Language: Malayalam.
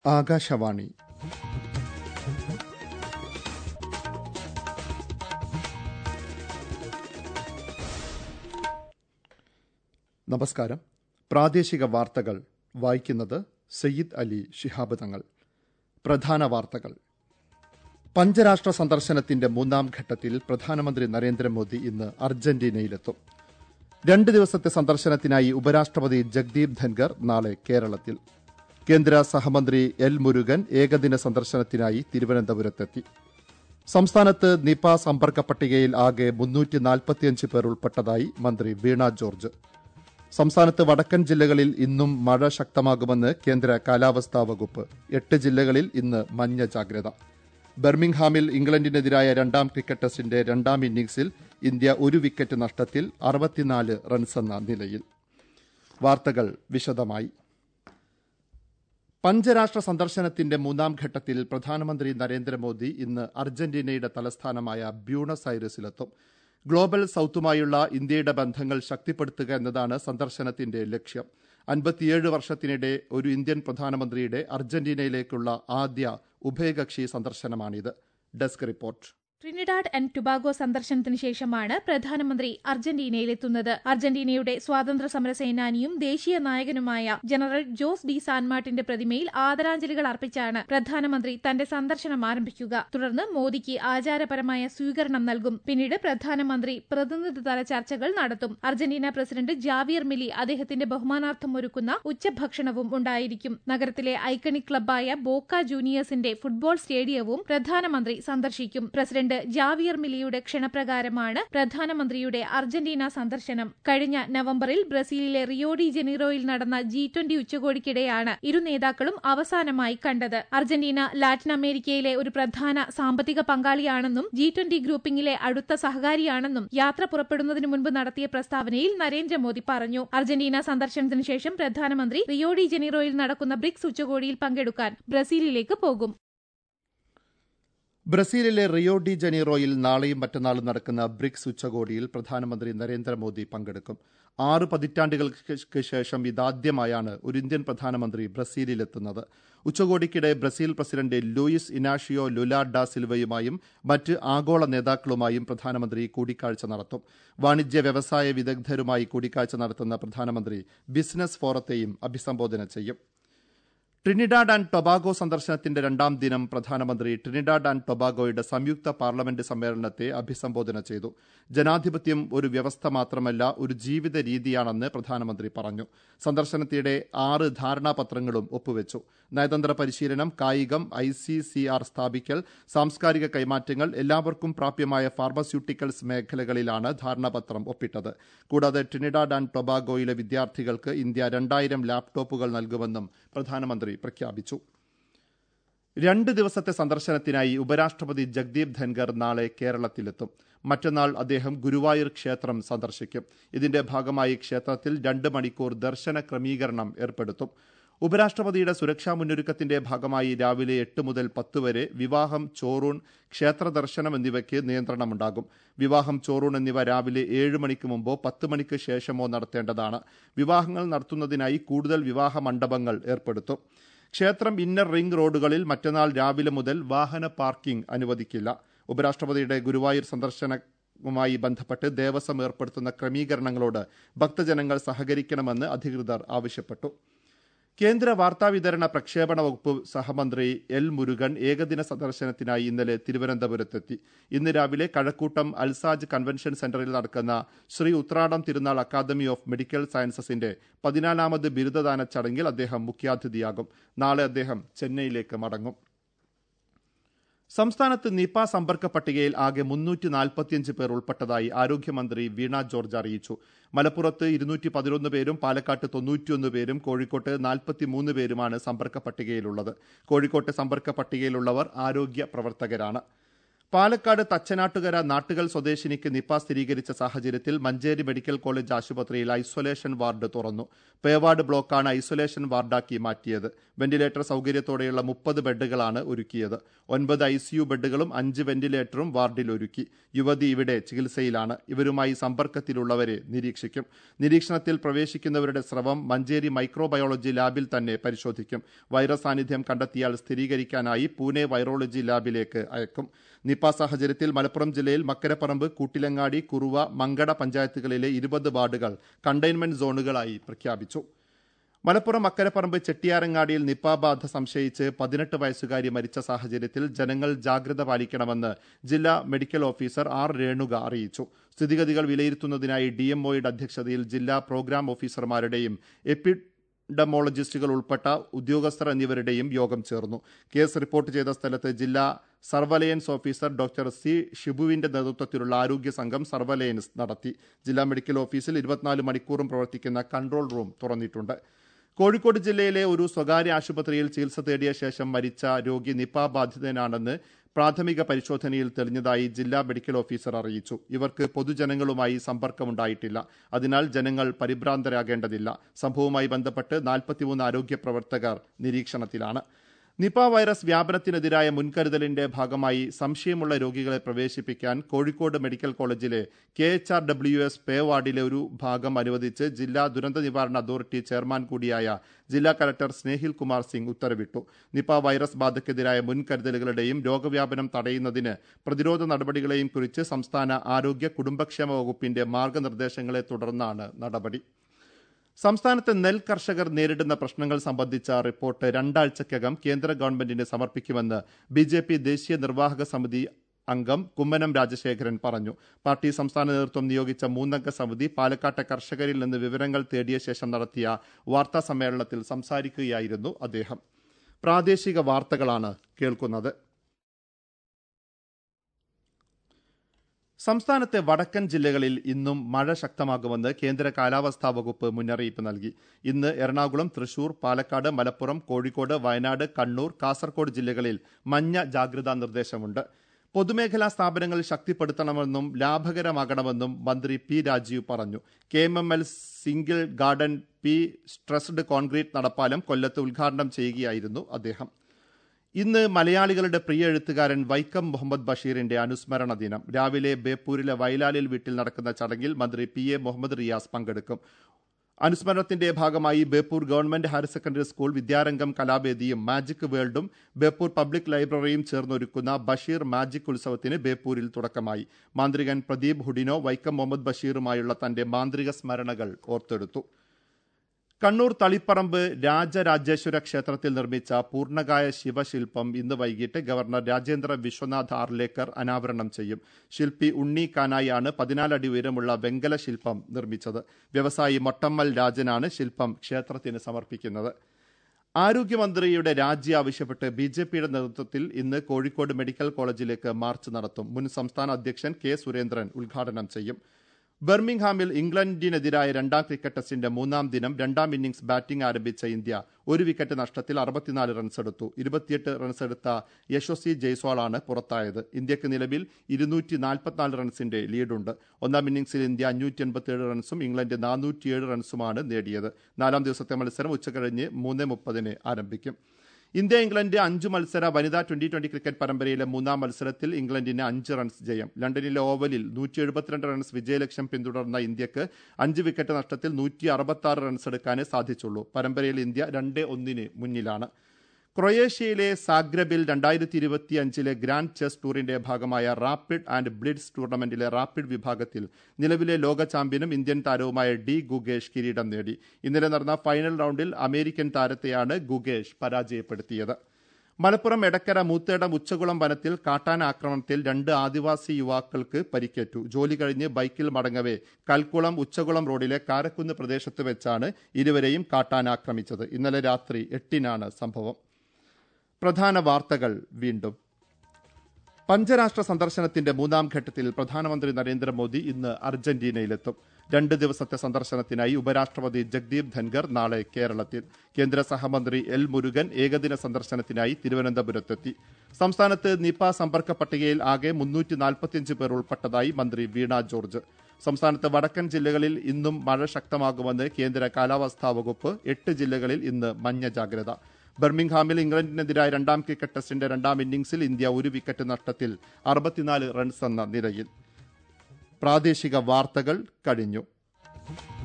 ആകാശവാണി നമസ്കാരം പ്രാദേശിക വാർത്തകൾ വായിക്കുന്നത് സയ്യിദ് അലി ശിഹാബ് തങ്ങൾ പ്രധാന വാർത്തകൾ പഞ്ചരാഷ്ട്ര സന്ദർശനത്തിന്റെ മൂന്നാം ഘട്ടത്തിൽ പ്രധാനമന്ത്രി നരേന്ദ്രമോദി ഇന്ന് അർജന്റീനയിലെത്തും രണ്ട് ദിവസത്തെ സന്ദർശനത്തിനായി ഉപരാഷ്ട്രപതി ജഗ്ദീപ് ധൻഖർ നാളെ കേരളത്തിൽ കേന്ദ്ര സഹമന്ത്രി എൽ മുരുകൻ ഏകദിന സന്ദർശനത്തിനായി തിരുവനന്തപുരത്തെത്തി സംസ്ഥാനത്ത് നിപ സമ്പർക്ക പട്ടികയിൽ ആകെ മുന്നൂറ്റി നാൽപ്പത്തിയഞ്ച് പേർ ഉൾപ്പെട്ടതായി മന്ത്രി വീണ ജോർജ് സംസ്ഥാനത്ത് വടക്കൻ ജില്ലകളിൽ ഇന്നും മഴ ശക്തമാകുമെന്ന് കേന്ദ്ര കാലാവസ്ഥാ വകുപ്പ് എട്ട് ജില്ലകളിൽ ഇന്ന് മഞ്ഞ ജാഗ്രത ബർമിംഗ്ഹാമിൽ ഇംഗ്ലണ്ടിനെതിരായ രണ്ടാം ക്രിക്കറ്റ് ടെസ്റ്റിന്റെ രണ്ടാം ഇന്നിംഗ്സിൽ ഇന്ത്യ ഒരു വിക്കറ്റ് നഷ്ടത്തിൽ അറുപത്തിനാല് റൺസെന്ന നിലയിൽ വാർത്തകൾ വിശദമായി പഞ്ചരാഷ്ട്ര സന്ദർശനത്തിന്റെ മൂന്നാം ഘട്ടത്തിൽ പ്രധാനമന്ത്രി നരേന്ദ്രമോദി ഇന്ന് അർജന്റീനയുടെ തലസ്ഥാനമായ ബ്യൂണസ് ഐറിസിലെത്തും ഗ്ലോബൽ സൌത്തുമായുള്ള ഇന്ത്യയുടെ ബന്ധങ്ങൾ ശക്തിപ്പെടുത്തുക എന്നതാണ് സന്ദർശനത്തിന്റെ ലക്ഷ്യം അൻപത്തിയേഴ് വർഷത്തിനിടെ ഒരു ഇന്ത്യൻ പ്രധാനമന്ത്രിയുടെ അർജന്റീനയിലേക്കുള്ള ആദ്യ ഉഭയകക്ഷി സന്ദർശനമാണിത് desk report Trinidad and Tobago സന്ദർശനത്തിന് ശേഷമാണ് പ്രധാനമന്ത്രി അർജന്റീനയിലെത്തുന്നത് അർജന്റീനയുടെ സ്വാതന്ത്ര്യ സമര സേനാനിയും ദേശീയ നായകനുമായ ജനറൽ ജോസ് ഡി സാൻമാർട്ടിന്റെ പ്രതിമയിൽ ആദരാഞ്ജലികൾ അർപ്പിച്ചാണ് പ്രധാനമന്ത്രി തന്റെ സന്ദർശനം ആരംഭിക്കുക തുടർന്ന് മോദിക്ക് ആചാരപരമായ സ്വീകരണം നൽകും പിന്നീട് പ്രധാനമന്ത്രി പ്രതിനിധിതല ചർച്ചകൾ നടത്തും അർജന്റീന പ്രസിഡന്റ് ജാവിയർ മിലി അദ്ദേഹത്തിന്റെ ബഹുമാനാർത്ഥം ഒരുക്കുന്ന ഉച്ചഭക്ഷണവും ഉണ്ടായിരിക്കും നഗരത്തിലെ ഐക്കണിക് ക്ലബ്ബായ ബോക്ക ജൂനിയേഴ്സിന്റെ ഫുട്ബോൾ സ്റ്റേഡിയവും പ്രധാനമന്ത്രി സന്ദർശിക്കും പ്രസിഡന്റ് ജാവിയർ മിലിയുടെ ക്ഷണപ്രകാരമാണ് പ്രധാനമന്ത്രിയുടെ അർജന്റീന സന്ദർശനം കഴിഞ്ഞ നവംബറിൽ ബ്രസീലിലെ റിയോ ഡി ജനീറോയിൽ നടന്ന ജി ട്വന്റി ഉച്ചകോടിക്കിടെയാണ് ഇരു നേതാക്കളും അവസാനമായി കണ്ടത് അർജന്റീന ലാറ്റിൻ അമേരിക്കയിലെ ഒരു പ്രധാന സാമ്പത്തിക പങ്കാളിയാണെന്നും ജി ട്വന്റി ഗ്രൂപ്പിംഗിലെ അടുത്ത സഹകാരിയാണെന്നും യാത്ര പുറപ്പെടുന്നതിന് മുൻപ് നടത്തിയ പ്രസ്താവനയിൽ നരേന്ദ്രമോദി പറഞ്ഞു അർജന്റീന സന്ദർശനത്തിന് ശേഷം പ്രധാനമന്ത്രി റിയോ ഡി ജനീറോയിൽ നടക്കുന്ന ബ്രിക്സ് ഉച്ചകോടിയിൽ പങ്കെടുക്കാൻ ബ്രസീലിലേക്ക് പോകും ബ്രസീലിലെ റിയോ ഡി ജനീറോയിൽ നാളെയും മറ്റന്നാളും നടക്കുന്ന ബ്രിക്സ് ഉച്ചകോടിയിൽ പ്രധാനമന്ത്രി നരേന്ദ്രമോദി പങ്കെടുക്കും ആറ് പതിറ്റാണ്ടുകൾക്ക് ശേഷം ഇതാദ്യമായാണ് ഒരു ഇന്ത്യൻ പ്രധാനമന്ത്രി ബ്രസീലിലെത്തുന്നത് ഉച്ചകോടിക്കിടെ Brazil president Luiz Inacio Lula da സിൽവയുമായും മറ്റ് ആഗോള നേതാക്കളുമായും പ്രധാനമന്ത്രി കൂടിക്കാഴ്ച നടത്തും വാണിജ്യ വ്യവസായ വിദഗ്ധരുമായി കൂടിക്കാഴ്ച നടത്തുന്ന പ്രധാനമന്ത്രി ബിസിനസ് ഫോറത്തെയും അഭിസംബോധന ചെയ്യും ട്രിനിഡാഡ് ആൻഡ് ടൊബാഗോ സന്ദർശനത്തിന്റെ രണ്ടാം ദിനം പ്രധാനമന്ത്രി ട്രിനിഡാഡ് ആൻഡ് ടൊബാഗോയുടെ സംയുക്ത പാർലമെന്റ് സമ്മേളനത്തെ അഭിസംബോധന ചെയ്തു ജനാധിപത്യം ഒരു വ്യവസ്ഥ മാത്രമല്ല ഒരു ജീവിത രീതിയാണെന്ന് പ്രധാനമന്ത്രി പറഞ്ഞു സന്ദർശനത്തിനിടെ ആറ് ധാരണാപത്രങ്ങളും ഒപ്പുവെച്ചു നയതന്ത്ര പരിശീലനം കായികം ഐ സി സി ആർ സ്ഥാപിക്കൽ സാംസ്കാരിക കൈമാറ്റങ്ങൾ എല്ലാവർക്കും പ്രാപ്യമായ ഫാർമസ്യൂട്ടിക്കൽസ് മേഖലകളിലാണ് ധാരണാപത്രം ഒപ്പിട്ടത് കൂടാതെ ട്രിനിഡാഡ് ആൻഡ് ടൊബാഗോയിലെ വിദ്യാർത്ഥികൾക്ക് ഇന്ത്യ രണ്ടായിരം ലാപ്ടോപ്പുകൾ നൽകുമെന്നും പ്രധാനമന്ത്രി പ്രഖ്യാപിച്ചു രണ്ട് ദിവസത്തെ സന്ദർശനത്തിനായി ഉപരാഷ്ട്രപതി ജഗ്ദീപ് ധൻഖർ നാളെ കേരളത്തിലെത്തും മറ്റന്നാൾ അദ്ദേഹം ഗുരുവായൂർ ക്ഷേത്രം സന്ദർശിക്കും ഇതിന്റെ ഭാഗമായി ക്ഷേത്രത്തിൽ രണ്ട് മണിക്കൂർ ദർശന ക്രമീകരണം ഏർപ്പെടുത്തും ഉപരാഷ്ട്രപതിയുടെ സുരക്ഷാ മുന്നൊരുക്കത്തിന്റെ ഭാഗമായി രാവിലെ എട്ട് മുതൽ പത്ത് വരെ വിവാഹം ചോറൂൺ ക്ഷേത്ര ദർശനം എന്നിവയ്ക്ക് നിയന്ത്രണമുണ്ടാകും വിവാഹം ചോറൂൺ എന്നിവ രാവിലെ ഏഴ് മണിക്ക് മുമ്പോ പത്ത് മണിക്ക് ശേഷമോ നടത്തേണ്ടതാണ് വിവാഹങ്ങൾ നടത്തുന്നതിനായി കൂടുതൽ വിവാഹ മണ്ഡപങ്ങൾ ഏർപ്പെടുത്തും ക്ഷേത്രം ഇന്നർ റിംഗ് റോഡുകളിൽ മറ്റന്നാൾ രാവിലെ മുതൽ വാഹന പാർക്കിംഗ് അനുവദിക്കില്ല ഉപരാഷ്ട്രപതിയുടെ ഗുരുവായൂർ സന്ദർശനവുമായി ബന്ധപ്പെട്ട് ദേവസ്വം ഏർപ്പെടുത്തുന്ന ക്രമീകരണങ്ങളോട് ഭക്തജനങ്ങൾ സഹകരിക്കണമെന്ന് അധികൃതർ ആവശ്യപ്പെട്ടു കേന്ദ്ര വാർത്താവിതരണ പ്രക്ഷേപണ വകുപ്പ് സഹമന്ത്രി എൽ മുരുകൻ ഏകദിന സന്ദർശനത്തിനായി ഇന്നലെ തിരുവനന്തപുരത്തെത്തി ഇന്ന് രാവിലെ കഴക്കൂട്ടം അൽസാജ് കൺവെൻഷൻ സെന്ററിൽ നടക്കുന്ന Shri Uthradom Thirunal academy of medical സയൻസസിന്റെ പതിനാലാമത് ബിരുദദാന ചടങ്ങിൽ അദ്ദേഹം മുഖ്യാതിഥിയാകും നാളെ അദ്ദേഹം ചെന്നൈയിലേക്ക് മടങ്ങും സംസ്ഥാനത്ത് നിപ സമ്പർക്ക പട്ടികയിൽ ആകെ മുന്നൂറ്റി നാൽപ്പത്തിയഞ്ച് പേർ ഉൾപ്പെട്ടതായി ആരോഗ്യമന്ത്രി വീണ ജോർജ് അറിയിച്ചു മലപ്പുറത്ത് ഇരുന്നൂറ്റി പതിനൊന്ന് പേരും പാലക്കാട്ട് തൊണ്ണൂറ്റിയൊന്ന് പേരും കോഴിക്കോട്ട് നാൽപ്പത്തിമൂന്ന് പേരുമാണ് സമ്പർക്ക പട്ടികയിലുള്ളത് കോഴിക്കോട്ട് സമ്പർക്ക പട്ടികയിലുള്ളവർ ആരോഗ്യ പ്രവർത്തകരാണ് പാലക്കാട് തച്ചനാട്ടുകര നാട്ടുകൽ സ്വദേശിനിക്ക് നിപ സ്ഥിരീകരിച്ച സാഹചര്യത്തിൽ മഞ്ചേരി മെഡിക്കൽ കോളേജ് ആശുപത്രിയിൽ ഐസൊലേഷൻ വാർഡ് തുറന്നു പേവാർഡ് ബ്ലോക്കാണ് ഐസൊലേഷൻ വാർഡാക്കി മാറ്റിയത് വെന്റിലേറ്റർ സൗകര്യത്തോടെയുള്ള മുപ്പത് ബെഡുകളാണ് ഒരുക്കിയത് ഒൻപത് ഐസിയു ബെഡുകളും അഞ്ച് വെന്റിലേറ്ററും വാർഡിൽ ഒരുക്കി യുവതി ഇവിടെ ചികിത്സയിലാണ് ഇവരുമായി സമ്പർക്കത്തിലുള്ളവരെ നിരീക്ഷിക്കും നിരീക്ഷണത്തിൽ പ്രവേശിക്കുന്നവരുടെ സ്രവം മഞ്ചേരി മൈക്രോബയോളജി ലാബിൽ തന്നെ പരിശോധിക്കും വൈറസ് സാന്നിധ്യം കണ്ടെത്തിയാൽ സ്ഥിരീകരിക്കാനായി പൂനെ വൈറോളജി ലാബിലേക്ക് അയക്കും നിപ സാഹചര്യത്തിൽ മലപ്പുറം ജില്ലയിൽ മക്കരപ്പറമ്പ് കൂട്ടിലങ്ങാടി കുറുവ മങ്കട പഞ്ചായത്തുകളിലെ ഇരുപത് വാർഡുകൾ കണ്ടെയ്ൻമെന്റ് സോണുകളായി പ്രഖ്യാപിച്ചു മലപ്പുറം അക്കരപ്പറമ്പ് ചെട്ടിയാരങ്ങാടിയിൽ നിപ ബാധ സംശയിച്ച് പതിനെട്ട് വയസ്സുകാരി മരിച്ച സാഹചര്യത്തിൽ ജനങ്ങൾ ജാഗ്രത പാലിക്കണമെന്ന് ജില്ലാ മെഡിക്കൽ ഓഫീസർ ആർ രേണുക അറിയിച്ചു സ്ഥിതിഗതികൾ വിലയിരുത്തുന്നതിനായി ഡിഎംഒയുടെ അധ്യക്ഷതയിൽ ജില്ലാ പ്രോഗ്രാം ഓഫീസർമാരുടെയും എപ്പി ഡമോളജിസ്റ്റുകൾ ഉൾപ്പെട്ട ഉദ്യോഗസ്ഥർ എന്നിവരുടെയും യോഗം ചേർന്നു കേസ് റിപ്പോർട്ട് ചെയ്ത സ്ഥലത്ത് ജില്ലാ സർവലയൻസ് ഓഫീസർ ഡോക്ടർ സി ഷിബുവിന്റെ നേതൃത്വത്തിലുള്ള ആരോഗ്യ സംഘം സർവലയൻസ് നടത്തി ജില്ലാ മെഡിക്കൽ ഓഫീസിൽ ഇരുപത്തിനാല് മണിക്കൂറും പ്രവർത്തിക്കുന്ന കൺട്രോൾ റൂം തുറന്നിട്ടുണ്ട് കോഴിക്കോട് ജില്ലയിലെ ഒരു സ്വകാര്യ ആശുപത്രിയിൽ ചികിത്സ തേടിയ ശേഷം മരിച്ച രോഗി നിപ ബാധിതനാണെന്ന് പ്രാഥമിക പരിശോധനയിൽ തെളിഞ്ഞതായി ജില്ലാ മെഡിക്കൽ ഓഫീസർ അറിയിച്ചു ഇവർക്ക് പൊതുജനങ്ങളുമായി സമ്പർക്കമുണ്ടായിട്ടില്ല അതിനാൽ ജനങ്ങൾ പരിഭ്രാന്തരാകേണ്ടതില്ല സംഭവവുമായി ബന്ധപ്പെട്ട് നാൽപ്പത്തിമൂന്ന് ആരോഗ്യ പ്രവർത്തകർ നിരീക്ഷണത്തിലാണ് നിപ വൈറസ് വ്യാപനത്തിനെതിരായ മുൻകരുതലിന്റെ ഭാഗമായി സംശയമുള്ള രോഗികളെ പ്രവേശിപ്പിക്കാൻ കോഴിക്കോട് മെഡിക്കൽ കോളേജിലെ K H R W S pay വാർഡിലെ ഒരു ഭാഗം അനുവദിച്ച് ജില്ലാ ദുരന്ത നിവാരണ അതോറിറ്റി ചെയർമാൻ കൂടിയായ ജില്ലാ കലക്ടർ സ്നേഹിൽ കുമാർ സിംഗ് ഉത്തരവിട്ടു നിപ വൈറസ് ബാധയ്ക്കെതിരായ മുൻകരുതലുകളുടെയും രോഗവ്യാപനം തടയുന്നതിന് പ്രതിരോധ നടപടികളെയും കുറിച്ച് സംസ്ഥാന ആരോഗ്യ കുടുംബക്ഷേമ വകുപ്പിന്റെ മാർഗനിർദ്ദേശങ്ങളെ തുടർന്നാണ് നടപടി സംസ്ഥാനത്തെ നെൽ കർഷകർ നേരിടുന്ന പ്രശ്നങ്ങൾ സംബന്ധിച്ച റിപ്പോർട്ട് രണ്ടാഴ്ചക്കകം കേന്ദ്ര ഗവൺമെന്റിന് സമർപ്പിക്കുമെന്ന് ബി ജെ പി ദേശീയ നിർവാഹക സമിതി അംഗം കുമ്മനം രാജശേഖരൻ പറഞ്ഞു പാർട്ടി സംസ്ഥാന നേതൃത്വം നിയോഗിച്ച മൂന്നംഗ സമിതി പാലക്കാട്ടെ കർഷകരിൽ നിന്ന് വിവരങ്ങൾ തേടിയ ശേഷം നടത്തിയ വാർത്താ സമ്മേളനത്തിൽ സംസാരിക്കുകയായിരുന്നു അദ്ദേഹം പ്രാദേശിക വാർത്തകളാണ് കേൾക്കുന്നത് സംസ്ഥാനത്തെ വടക്കൻ ജില്ലകളിൽ ഇന്നും മഴ ശക്തമാകുമെന്ന് കേന്ദ്ര കാലാവസ്ഥാ വകുപ്പ് മുന്നറിയിപ്പ് നൽകി ഇന്ന് എറണാകുളം തൃശൂർ പാലക്കാട് മലപ്പുറം കോഴിക്കോട് വയനാട് കണ്ണൂർ കാസർഗോഡ് ജില്ലകളിൽ മഞ്ഞ ജാഗ്രതാ നിർദ്ദേശമുണ്ട് പൊതുമേഖലാ സ്ഥാപനങ്ങൾ ശക്തിപ്പെടുത്തണമെന്നും ലാഭകരമാകണമെന്നും മന്ത്രി പി രാജീവ് പറഞ്ഞു K M M L single girder pre stressed concrete നടപ്പാലം കൊല്ലത്ത് ഉദ്ഘാടനം ചെയ്യുകയായിരുന്നു അദ്ദേഹം ഇന്ന് മലയാളികളുടെ പ്രിയ എഴുത്തുകാരൻ വൈക്കം മുഹമ്മദ് ബഷീറിന്റെ അനുസ്മരണ ദിനം രാവിലെ ബേപ്പൂരിലെ വയലാലിൽ വീട്ടിൽ നടക്കുന്ന ചടങ്ങിൽ മന്ത്രി പി എ മുഹമ്മദ് റിയാസ് പങ്കെടുക്കും അനുസ്മരണത്തിന്റെ ഭാഗമായി Beypore government higher secondary school Vidyarangam കലാവേദിയും മാജിക് വേൾഡും ബേപ്പൂർ പബ്ലിക് ലൈബ്രറിയും ചേർന്നൊരുക്കുന്ന ബഷീർ മാജിക് ഉത്സവത്തിന് ബേപ്പൂരിൽ തുടക്കമായി മാന്ത്രികൻ പ്രദീപ് ഹുഡിനോ വൈക്കം മുഹമ്മദ് ബഷീറുമായുള്ള തന്റെ മാന്ത്രിക സ്മരണകൾ ഓർത്തെടുത്തു കണ്ണൂർ തളിപ്പറമ്പ് രാജരാജേശ്വര ക്ഷേത്രത്തിൽ നിർമ്മിച്ച പൂർണ്ണകായ ശിവശില്പം ഇന്ന് വൈകിട്ട് ഗവർണർ രാജേന്ദ്ര വിശ്വനാഥ് ആർലേക്കർ അനാവരണം ചെയ്യും ശില്പി ഉണ്ണി കാനായാണ് പതിനാലടി ഉയരമുള്ള വെങ്കല ശില്പം നിർമ്മിച്ചത് വ്യവസായി മൊട്ടമ്മൽ രാജനാണ് ശില്പം ക്ഷേത്രത്തിന് സമർപ്പിക്കുന്നത് ആരോഗ്യമന്ത്രിയുടെ രാജി ആവശ്യപ്പെട്ട് ബി ജെ പിയുടെ നേതൃത്വത്തിൽ ഇന്ന് കോഴിക്കോട് മെഡിക്കൽ കോളേജിലേക്ക് മാർച്ച് നടത്തും മുൻ സംസ്ഥാന അധ്യക്ഷൻ കെ സുരേന്ദ്രൻ ഉദ്ഘാടനം ചെയ്യും ബർമിംഗ്ഹാമിൽ ഇംഗ്ലണ്ടിനെതിരായ രണ്ടാം ക്രിക്കറ്റ് ടെസ്റ്റിന്റെ മൂന്നാം ദിനം രണ്ടാം ഇന്നിംഗ്സ് ബാറ്റിംഗ് ആരംഭിച്ച ഇന്ത്യ ഒരു വിക്കറ്റ് നഷ്ടത്തിൽ അറുപത്തിനാല് റൺസ് എടുത്തു ഇരുപത്തിയെട്ട് റൺസ് എടുത്ത യശസ്വി ജയ്സ്വാളാണ് പുറത്തായത് ഇന്ത്യക്ക് നിലവിൽ ഇരുന്നൂറ്റി നാൽപ്പത്തിനാല് റൺസിന്റെ ലീഡുണ്ട് ഒന്നാം ഇന്നിംഗ്സിൽ ഇന്ത്യ അഞ്ഞൂറ്റി എൺപത്തിയേഴ് റൺസും ഇംഗ്ലണ്ട് നാനൂറ്റിയേഴ് റൺസുമാണ് നേടിയത് നാലാം ദിവസത്തെ മത്സരം ഉച്ചകഴിഞ്ഞ് മൂന്ന് മുപ്പതിന് ആരംഭിക്കും ഇന്ത്യ ഇംഗ്ലണ്ട് അഞ്ചു മത്സര വനിതാ ട്വന്റി ട്വന്റി ക്രിക്കറ്റ് പരമ്പരയിലെ മൂന്നാം മത്സരത്തിൽ ഇംഗ്ലണ്ടിന് അഞ്ച് റൺസ് ജയം ലണ്ടനിലെ ഓവലിൽ നൂറ്റി എഴുപത്തിരണ്ട് റൺസ് വിജയലക്ഷ്യം പിന്തുടർന്ന ഇന്ത്യക്ക് അഞ്ച് വിക്കറ്റ് നഷ്ടത്തിൽ നൂറ്റി അറുപത്തി ആറ് റൺസ് എടുക്കാനേ സാധിച്ചുള്ളൂ പരമ്പരയിൽ ഇന്ത്യ രണ്ട് ഒന്നിന് മുന്നിലാണ് ക്രൊയേഷ്യയിലെ സാഗ്രബിൽ രണ്ടായിരത്തി ഇരുപത്തി അഞ്ചിലെ ഗ്രാൻഡ് ചെസ് ടൂറിന്റെ ഭാഗമായ റാപ്പിഡ് ആൻഡ് ബ്ലിഡ്സ് ടൂർണമെന്റിലെ റാപ്പിഡ് വിഭാഗത്തിൽ നിലവിലെ ലോക ചാമ്പ്യനും ഇന്ത്യൻ താരവുമായ ഡി ഗുഗേഷ് കിരീടം നേടി ഇന്നലെ നടന്ന ഫൈനൽ റൗണ്ടിൽ അമേരിക്കൻ താരത്തെയാണ് ഗുഗേഷ് പരാജയപ്പെടുത്തിയത് മലപ്പുറം എടക്കര മൂത്തേടം ഉച്ചകുളം വനത്തിൽ കാട്ടാന ആക്രമണത്തിൽ രണ്ട് ആദിവാസി യുവാക്കൾക്ക് പരിക്കേറ്റു ജോലി കഴിഞ്ഞ് ബൈക്കിൽ മടങ്ങവേ കൽക്കുളം ഉച്ചകുളം റോഡിലെ കാരക്കുന്ന് പ്രദേശത്ത് വെച്ചാണ് ഇരുവരെയും കാട്ടാന ആക്രമിച്ചത് ഇന്നലെ രാത്രി എട്ടിനാണ് സംഭവം പ്രധാന വാർത്തകൾ വീണ്ടും പഞ്ചരാഷ്ട്ര സന്ദർശനത്തിന്റെ മൂന്നാം ഘട്ടത്തിൽ പ്രധാനമന്ത്രി നരേന്ദ്രമോദി ഇന്ന് അർജന്റീനയിലെത്തും രണ്ട് ദിവസത്തെ സന്ദർശനത്തിനായി ഉപരാഷ്ട്രപതി ജഗ്ദീപ് ധൻഖർ നാളെ കേരളത്തിൽ കേന്ദ്ര സഹമന്ത്രി എൽ മുരുകൻ ഏകദിന സന്ദർശനത്തിനായി തിരുവനന്തപുരത്തെത്തി സംസ്ഥാനത്ത് നിപ സമ്പർക്ക പട്ടികയിൽ ആകെ മുന്നൂറ്റി നാൽപ്പത്തിയഞ്ച് പേർ ഉൾപ്പെട്ടതായി മന്ത്രി വീണ ജോർജ് സംസ്ഥാനത്ത് വടക്കൻ ജില്ലകളിൽ ഇന്നും മഴ ശക്തമാകുമെന്ന് കേന്ദ്ര കാലാവസ്ഥാ വകുപ്പ് എട്ട് ജില്ലകളിൽ ഇന്ന് മഞ്ഞ ജാഗ്രത ബർമിംഗ്ഹാമിൽ ഇംഗ്ലണ്ടിനെതിരായ രണ്ടാം ക്രിക്കറ്റ് ടെസ്റ്റിന്റെ രണ്ടാം ഇന്നിംഗ്സിൽ ഇന്ത്യ ഒരു വിക്കറ്റ് നഷ്ടത്തിൽ അറുപത്തിനാല് റൺസ് എന്ന നിലയിൽ പ്രാദേശിക വാർത്തകൾ കഴിഞ്ഞു